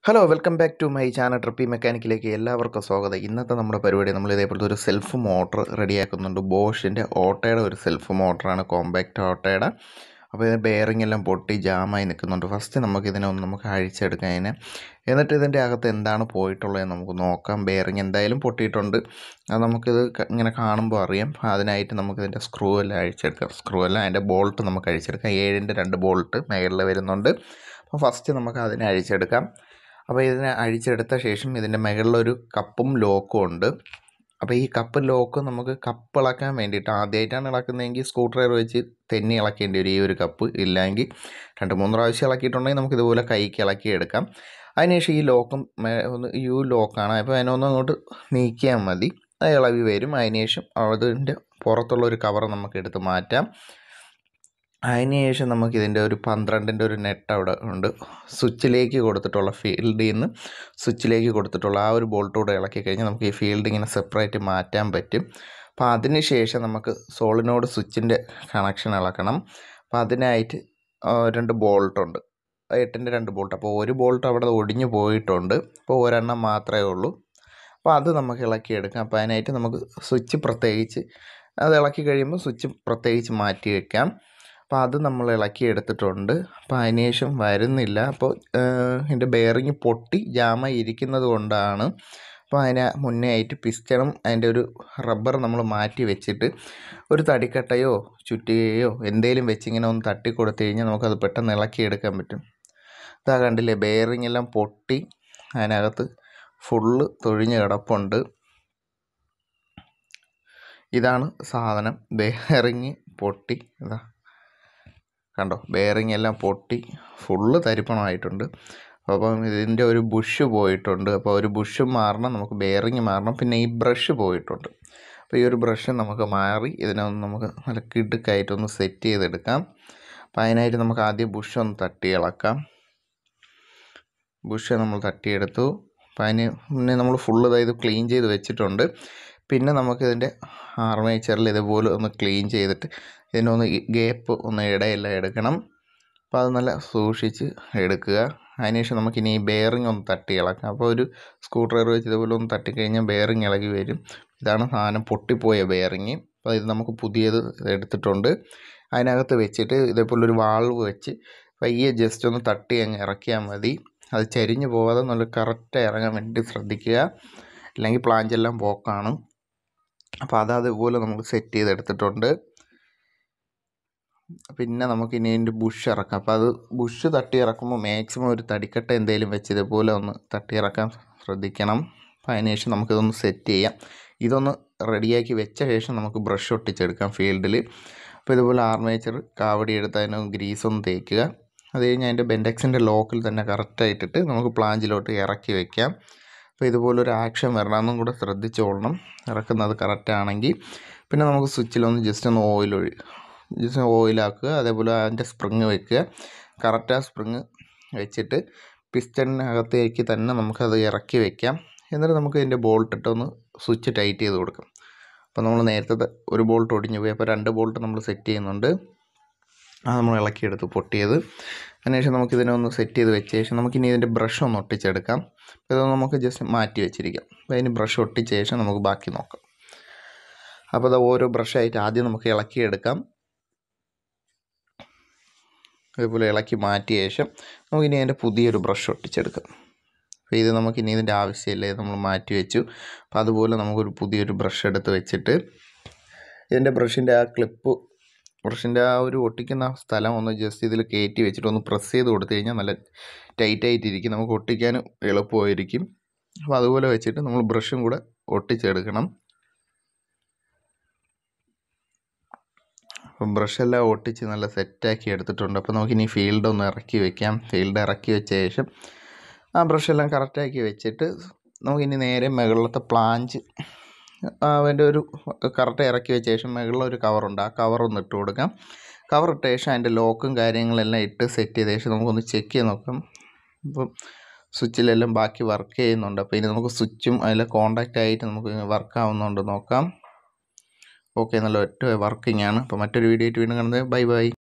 hello welcome back to my channel trippy മെക്കാനിക്കിലേക്ക് എല്ലാവർക്കും സ്വാഗതം ഇന്നത്തെ നമ്മുടെ പരിപാടി നമ്മൾ ഇതേപോലത്തെ ഒരു സെൽഫ് മോട്ടർ റെഡിയാക്കുന്നുണ്ട് ബോഷിൻ്റെ ഓട്ടയുടെ ഒരു സെൽഫ് മോട്ടറാണ് കോമ്പാക്റ്റ് ഓട്ടയുടെ അപ്പോൾ ഇതിന് ബെയറിംഗ് എല്ലാം പൊട്ടി ജാമായി നിൽക്കുന്നുണ്ട് ഫസ്റ്റ് നമുക്ക് ഇതിനെ ഒന്ന് നമുക്ക് അഴിച്ചെടുക്കാം അതിനെ എന്നിട്ട് ഇതിൻ്റെ അകത്ത് എന്താണ് പോയിട്ടുള്ളത് നമുക്ക് നോക്കാം ബെയറിംഗ് എന്തായാലും പൊട്ടിയിട്ടുണ്ട് അത് നമുക്കിത് ക- ഇങ്ങനെ കാണുമ്പോൾ അറിയാം അതിനായിട്ട് നമുക്ക് ഇതിൻ്റെ സ്ക്രൂ എല്ലാം അഴിച്ചെടുക്കാം സ്ക്രൂ എല്ലാം അതിൻ്റെ ബോൾട്ട് നമുക്ക് അഴിച്ചെടുക്കാം ഏഴിൻ്റെ രണ്ട് ബോൾട്ട് മേളിൽ വരുന്നുണ്ട് അപ്പോൾ ഫസ്റ്റ് നമുക്ക് അതിനെ അഴിച്ചെടുക്കാം അപ്പോൾ ഇതിനെ അഴിച്ചെടുത്ത ശേഷം ഇതിൻ്റെ മുകളിലൊരു കപ്പും ലോക്കും ഉണ്ട് അപ്പോൾ ഈ കപ്പ് ലോക്ക് നമുക്ക് കപ്പ് ഇളക്കാൻ വേണ്ടിയിട്ട് ആദ്യമായിട്ടാണ് ഇളക്കുന്നതെങ്കിൽ സ്ക്രൂ ഡ്രൈവർ വെച്ച് തെന്നി ഇളക്കേണ്ടി വരും ഈ ഒരു കപ്പ് ഇല്ലെങ്കിൽ രണ്ട് മൂന്ന് പ്രാവശ്യം ഇളക്കിയിട്ടുണ്ടെങ്കിൽ നമുക്ക് ഇതുപോലെ കൈക്ക് ഇളക്കി എടുക്കാം അതിനുശേഷം ഈ ലോക്കും മേ- ഒന്ന് യു ലോക്കാണ് അപ്പോൾ അതിനൊന്ന് അങ്ങോട്ട് നീക്കിയാൽ മതി അത് ഇളവി വരും അതിനുശേഷം അതിൻ്റെ പുറത്തുള്ള ഒരു കവർ നമുക്ക് എടുത്ത് മാറ്റാം അതിനുശേഷം നമുക്ക് ഇതിൻ്റെ ഒരു പന്ത്രണ്ടിൻ്റെ ഒരു നെറ്റ് അവിടെ ഉണ്ട് സ്വിച്ചിലേക്ക് കൊടുത്തിട്ടുള്ള ഫീൽഡിൽ നിന്ന് സ്വിച്ചിലേക്ക് കൊടുത്തിട്ടുള്ള ആ ഒരു ബോൾട്ട് കൂടെ ഇളക്കി കഴിഞ്ഞാൽ നമുക്ക് ഈ ഫീൽഡ് ഇങ്ങനെ സെപ്പറേറ്റ് മാറ്റാൻ പറ്റും അപ്പോൾ അതിന് ശേഷം നമുക്ക് സോളിനോട് സ്വിച്ചിൻ്റെ കണക്ഷൻ ഇളക്കണം അപ്പോൾ അതിനായിട്ട് ആ, രണ്ട് ബോൾട്ടുണ്ട് എട്ടിൻ്റെ രണ്ട് ബോൾട്ട് അപ്പോൾ ഒരു ബോൾട്ട് അവിടെ ഒടിഞ്ഞു പോയിട്ടുണ്ട് അപ്പോൾ ഒരെണ്ണം മാത്രമേ ഉള്ളൂ അപ്പോൾ അത് നമുക്ക് ഇളക്കിയെടുക്കാം അപ്പോൾ അതിനായിട്ട് നമുക്ക് സ്വിച്ച് പ്രത്യേകിച്ച് അത് ഇളക്കി കഴിയുമ്പോൾ സ്വിച്ച് പ്രത്യേകിച്ച് മാറ്റി വെക്കാം അപ്പോൾ അത് നമ്മൾ ഇളക്കി എടുത്തിട്ടുണ്ട് അപ്പോൾ അതിനുശേഷം വരുന്നില്ല അപ്പോൾ ഇതിൻ്റെ ബെയറിങ് പൊട്ടി ജാമായി ഇരിക്കുന്നത് കൊണ്ടാണ് അപ്പോൾ അതിന് മുന്നേ ആയിട്ട് പിസ്റ്റണും അതിൻ്റെ ഒരു റബ്ബർ നമ്മൾ മാറ്റി വെച്ചിട്ട് ഒരു തടിക്കട്ടയോ ചുറ്റികയോ എന്തേലും വെച്ച് ഇങ്ങനെ ഒന്ന് തട്ടി കൊടുത്തു കഴിഞ്ഞാൽ നമുക്കത് പെട്ടെന്ന് ഇളക്കി എടുക്കാൻ പറ്റും ഇതാ കണ്ടില്ലേ ബെയറിംഗ് എല്ലാം പൊട്ടി അതിനകത്ത് ഫുള്ള് തൊഴിഞ്ഞ് കിടപ്പുണ്ട് ഇതാണ് സാധനം ബെയറിങ് പൊട്ടി ഇതാ കണ്ടോ ബെയറിംഗ് എല്ലാം പൊട്ടി ഫുള്ള് തരിപ്പണമായിട്ടുണ്ട് അപ്പം ഇതിൻ്റെ ഒരു ബുഷ് പോയിട്ടുണ്ട് അപ്പോൾ ഒരു ബുഷ് മാറണം നമുക്ക് ബെയറിംഗ് മാറണം പിന്നെ ഈ ബ്രഷ് പോയിട്ടുണ്ട് അപ്പോൾ ഈ ഒരു ബ്രഷ് നമുക്ക് മാറി ഇതിനെ ഒന്ന് നമുക്ക് നല്ല കിടുക്കായിട്ടൊന്ന് സെറ്റ് ചെയ്തെടുക്കാം അപ്പോൾ അതിനായിട്ട് നമുക്ക് ആദ്യം ബുഷ് ഒന്ന് തട്ടി ഇളക്കാം ബുഷ് നമ്മൾ തട്ടിയെടുത്തു അപ്പം അതിന് മുന്നേ നമ്മൾ ഫുള്ള് ഇതായത് ക്ലീൻ ചെയ്ത് വെച്ചിട്ടുണ്ട് പിന്നെ നമുക്കിതിൻ്റെ ആർമേച്ചറിൽ ഇതുപോലെ ഒന്ന് ക്ലീൻ ചെയ്തിട്ട് ഇതിനൊന്ന് ഗ്യാപ്പ് ഒന്ന് ഇടയെല്ലാം എടുക്കണം അപ്പോൾ അത് നല്ല സൂക്ഷിച്ച് എടുക്കുക അതിനുശേഷം നമുക്കിനി ഈ ബെയറിംഗ് ഒന്ന് തട്ടി ഇളക്കാം അപ്പോൾ ഒരു സ്ക്രൂ ഡ്രൈവർ വെച്ച് ഇതുപോലെ ഒന്ന് തട്ടിക്കഴിഞ്ഞാൽ ബെയറിംഗ് ഇളകി വരും ഇതാണ് സാധനം പൊട്ടിപ്പോയ ബെയറിങ് അപ്പോൾ ഇത് നമുക്ക് പുതിയത് എടുത്തിട്ടുണ്ട് അതിനകത്ത് വെച്ചിട്ട് ഇതേപോലെ ഒരു വാൾവ് വെച്ച് പയ്യെ ജസ്റ്റ് ഒന്ന് തട്ടി അങ്ങ് ഇറക്കിയാൽ മതി അത് ചരിഞ്ഞ് പോകാതെ നല്ല കറക്റ്റ് ഇറങ്ങാൻ വേണ്ടി ശ്രദ്ധിക്കുക അല്ലെങ്കിൽ പ്ലാഞ്ചെല്ലാം പോക്കാണ് അപ്പോൾ അത് അതുപോലെ നമുക്ക് സെറ്റ് ചെയ്തെടുത്തിട്ടുണ്ട് പിന്നെ നമുക്ക് ഇനി ഇതിൻ്റെ ബുഷ് ഇറക്കാം അപ്പോൾ അത് ബുഷ് തട്ടി ഇറക്കുമ്പോൾ മാക്സിമം ഒരു തടിക്കട്ട എന്തെങ്കിലും വെച്ച് ഇതുപോലെ ഒന്ന് തട്ടി ഇറക്കാൻ ശ്രദ്ധിക്കണം അപ്പോൾ അതിന് ശേഷം നമുക്കിതൊന്ന് സെറ്റ് ചെയ്യാം ഇതൊന്ന് റെഡിയാക്കി വെച്ച ശേഷം നമുക്ക് ബ്രഷ് ഒട്ടിച്ചെടുക്കാം ഫീൽഡിൽ അപ്പോൾ ഇതുപോലെ ആർമേച്ചർ കാവടി എടുത്ത് അതിന് ഗ്രീസ് ഒന്ന് തേക്കുക അത് കഴിഞ്ഞ് അതിൻ്റെ ബെൻഡെക്സിൻ്റെ ലോക്കിൽ തന്നെ കറക്റ്റായിട്ടിട്ട് നമുക്ക് പ്ലാഞ്ചിലോട്ട് ഇറക്കി വെക്കാം അപ്പോൾ ഇതുപോലൊരു ആക്ഷൻ വരണമെന്നും കൂടെ ശ്രദ്ധിച്ചോളണം ഇറക്കുന്നത് കറക്റ്റ് ആണെങ്കിൽ പിന്നെ നമുക്ക് സ്വിച്ചിലൊന്ന് ജസ്റ്റ് ഒന്ന് ഓയിൽ ഒഴി ജസ്റ്റ് ഓയിലാക്കുക അതേപോലെ അതിൻ്റെ സ്പ്രിങ് വെക്കുക കറക്റ്റ് ആ സ്പ്രിങ് വെച്ചിട്ട് പിസ്റ്റണിനകത്തേക്ക് തന്നെ നമുക്കത് ഇറക്കി വെക്കാം എന്നിട്ട് നമുക്ക് ഇതിൻ്റെ ബോൾട്ട് ഇട്ടൊന്ന് സ്വിച്ച് ടൈറ്റ് ചെയ്ത് കൊടുക്കാം അപ്പോൾ നമ്മൾ നേരത്തെ ഒരു ബോൾട്ട് ഒടിഞ്ഞു പോയി അപ്പോൾ രണ്ട് ബോൾട്ട് നമ്മൾ സെറ്റ് ചെയ്യുന്നുണ്ട് അത് നമ്മൾ ഇളക്കിയെടുത്ത് പൊട്ടിയത് അതിനുശേഷം നമുക്ക് ഇതിനെ ഒന്ന് സെറ്റ് ചെയ്ത് വെച്ച ശേഷം നമുക്കിനി ഇതിൻ്റെ ബ്രഷ് ഒന്ന് ഒട്ടിച്ചെടുക്കാം ഇത് നമുക്ക് ജസ്റ്റ് മാറ്റി വെച്ചിരിക്കാം അപ്പോൾ അതിന് ബ്രഷ് ഒട്ടിച്ച ശേഷം നമുക്ക് ബാക്കി നോക്കാം അപ്പോൾ അത് ഓരോ ബ്രഷായിട്ട് ആദ്യം നമുക്ക് ഇളക്കിയെടുക്കാം ഇതുപോലെ ഇളക്കി മാറ്റിയ ശേഷം നമുക്കിനി അതിൻ്റെ പുതിയൊരു ബ്രഷ് ഒട്ടിച്ചെടുക്കാം അപ്പോൾ ഇത് നമുക്കിനി ഇതിൻ്റെ ആവശ്യമില്ല ഇത് നമ്മൾ മാറ്റി വെച്ചു അപ്പോൾ അതുപോലെ നമുക്കൊരു പുതിയൊരു ബ്രഷ് എടുത്ത് വെച്ചിട്ട് ഇതിൻ്റെ ബ്രഷിൻ്റെ ആ ക്ലിപ്പ് ബ്രഷിൻ്റെ ആ ഒരു ഒട്ടിക്കുന്ന സ്ഥലം ഒന്ന് ജസ്റ്റ് ഇതിൽ കയറ്റി വെച്ചിട്ട് ഒന്ന് പ്രസ് ചെയ്ത് കൊടുത്തു കഴിഞ്ഞാൽ നല്ല ടൈറ്റ് ആയിട്ടിരിക്കും നമുക്ക് ഒട്ടിക്കാനും എളുപ്പമായിരിക്കും അപ്പോൾ അതുപോലെ വെച്ചിട്ട് നമ്മൾ ബ്രഷും കൂടെ ഒട്ടിച്ചെടുക്കണം അപ്പം ബ്രഷെല്ലാം ഒട്ടിച്ച് നല്ല സെറ്റാക്കി എടുത്തിട്ടുണ്ട് അപ്പോൾ നമുക്കിനി ഫീൽഡ് ഒന്ന് ഇറക്കി വെക്കാം ഫീൽഡ് ഇറക്കി വെച്ച ശേഷം ആ ബ്രഷെല്ലാം കറക്റ്റാക്കി വെച്ചിട്ട് നമുക്കിനി നേരെ മുകളിലത്തെ പ്ലാഞ്ച് അതിൻ്റെ ഒരു കറക്റ്റ് ഇറക്കി വെച്ച ശേഷം മുകളിലൊരു കവറുണ്ട് ആ കവർ ഒന്ന് ഇട്ട് കൊടുക്കാം കവർ ഇട്ട ശേഷം അതിൻ്റെ ലോക്കും കാര്യങ്ങളെല്ലാം ഇട്ട് സെറ്റ് ചെയ്ത ശേഷം നമുക്കൊന്ന് ചെക്ക് ചെയ്ത് നോക്കാം ഇപ്പം സ്വിച്ചിലെല്ലാം ബാക്കി വർക്ക് ചെയ്യുന്നുണ്ട് അപ്പോൾ ഇനി നമുക്ക് സ്വിച്ചും അതിൽ കോണ്ടാക്റ്റ് ആയിട്ട് നമുക്ക് വർക്ക് ആവുന്നുണ്ട് നോക്കാം ഓക്കെ നല്ല ഒറ്റ വർക്കിംഗ് ആണ് അപ്പോൾ മറ്റൊരു വീഡിയോ ആയിട്ട് വീണ്ടും കാണുന്നത് ബൈ ബൈ